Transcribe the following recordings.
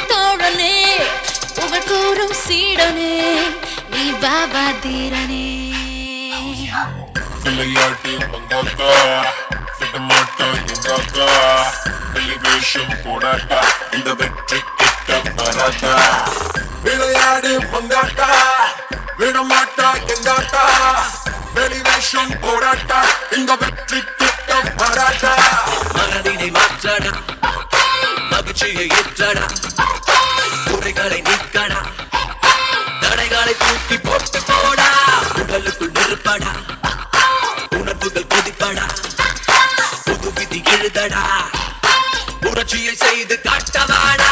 தோழனே புகழ் கூறும் சீடனே நீ பாபா தீரனே விளையாட்டு மங்காத்தா விடமாட்டா எங்காத்தா வெளிவேஷம் போடாட்டா இந்த வெற்றி கிட்ட வராதா விளையாடு மங்காத்தா விடமாட்டா எங்காத்தா வெளிவேஷம் போடாட்டா இந்த வெற்றி கிட்ட வராதா மனதினை மாற்றடா மகிழ்ச்சியை ஏற்றடா குறைகளை நீக்கடா தடைகளை தூக்கி போட்டு போடா உடலுக்குள் நெருப்படா உணர்வுகள் கொதிப்படா புது விதி எழுதடா புரட்சியை செய்து காட்டவாடா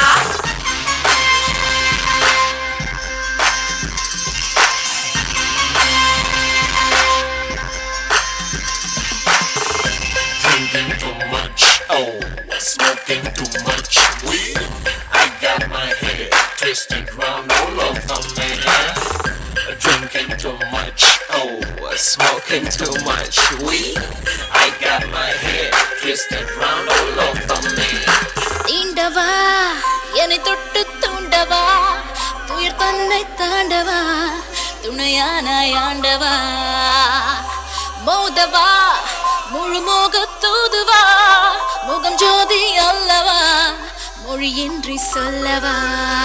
drinking too much. Oh, smoking too much weed. I got my head twisted round all over me. Drinking too much. Oh, smoking too much weed. I got my head twisted round all over me. தீண்டவா என்னை தொட்டு தூண்டவா துயர் தன்னை தாண்டவா துணையானாய் ஆண்டவா மோதவா முழு மோக தூதுவா முகம் ஜோதி அல்லவா மொழியின்றி சொல்லவா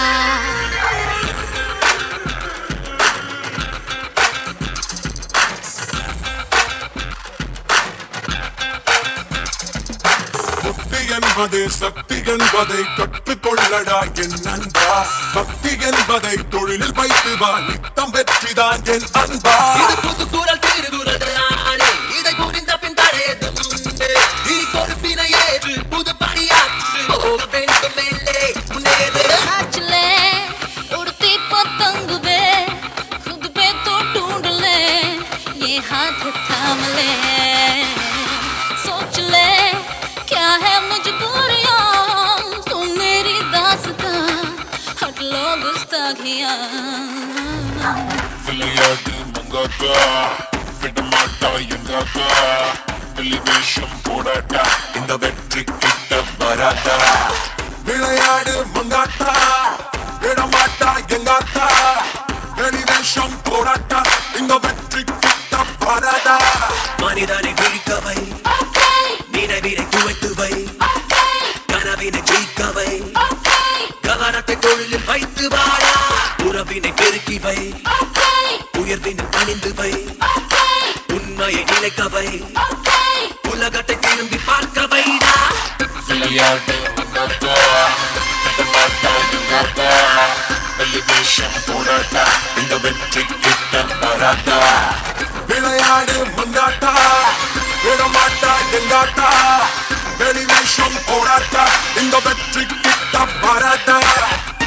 புத்தி என்பது சக்தி என்பதை கற்றுக்கொள்ளடா என் நண்பா பக்தி என்பதை தொழிலில் வைத்து வா நித்தம் வெற்றிதான் என் அன்பா இது புது குரல் திருகுரல் நானே இதை புரிந்த பின் தடையதும் உண்டு நீ பொறுப்பினை ஏற்று புது பணியாற்று போக வேண்டும் மேலே முன்னேறு ஆச்சுலே உடுத்தி பத்தங்குவே खुद पे तो ढूंढ ले ये हाथ थाम ले सोच ले क्या है मजबूरियां तुम मेरी दास्तां हट लो गुस्ताखियां விளையாடு மங்காத்தா விடமாட்டா எங்காத்தா வெளிவேஷம் போடாட்டா இந்த வெற்றி கிட்ட வராதா விளையாடு மங்காத்தா விடமாட்டா எங்காத்தா வெளிவேஷம் போடாட்டா இந்த வெற்றி கிட்ட வராதா மனிதனை விழிக்கவை நினைவினை துவைத்து வை கனவினை ஜெயிக்கவை கவனத்தை தொழிலில் வைத்து வாழா உறவினை பெருக்கி வை உயர்வினில் பணிந்து வை உண்மையை நிலைக்கவை உலகத்தை திரும்பி பார்க்க வைடா விளையாடு மங்காத்தா விடமாட்டா எங்காத்தா வெளிவேஷம் போடாட்டா இந்த வெற்றி கிட்ட வராதா விளையாடு மங்காத்தா விடமாட்டா எங்காத்தா வெளிவேஷம் போடாட்டா இந்த வெற்றி கிட்ட வராதா